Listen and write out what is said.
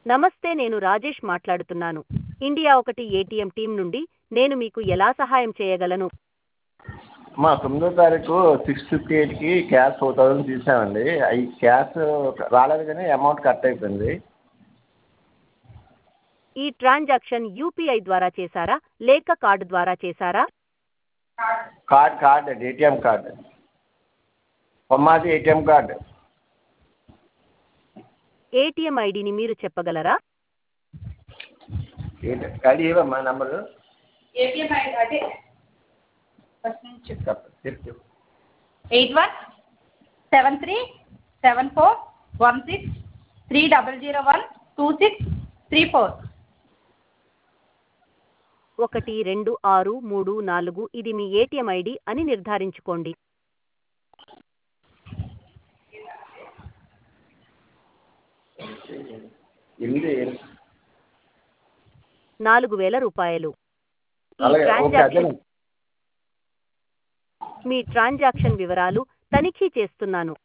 నమస్తే నేను రాజేష్ మాట్లాడుతున్నాను ఇండియా ఒకటి ఏటీఎం టీం నుండి నేను మీకు ఎలా సహాయం చేయగలను మా తొమ్మిదో తారీఖు సిక్స్ ఫిఫ్టీ ఎయిట్కి క్యాష్ ఫోర్ థౌసండ్ తీసామండి ఈ క్యాష్ రాలేదు కానీ అమౌంట్ కట్ అయిపోయింది ఈ ట్రాన్సాక్షన్ యూపీఐ ద్వారా చేశారా లేక కార్డు ద్వారా చేశారా కార్డ్ కార్డ్ అండి ఏటీఎం కార్డ్ మాది ఏటీఎం కార్డ్ ఏటీఎం ఐడిని మీరు చెప్పగలరా అది ఏవమ్మా నెంబరు ఏటీఎం ఐడి అదే ఫస్ట్ నుంచి చెప్పు చెప్పు eight one seven three seven four one six three double zero one two six three four ఒకటి రెండు ఆరు మూడు నాలుగు ఇది మీ ఏటీఎం ఐడి అని నిర్ధారించుకోండి ఎనిమిది నాలుగు వేల రూపాయలు ఈ అలాగే ఓకే అదే ట్రాన్సాక్షన్ మీ ట్రాన్సాక్షన్ వివరాలు తనిఖీ చేస్తున్నాను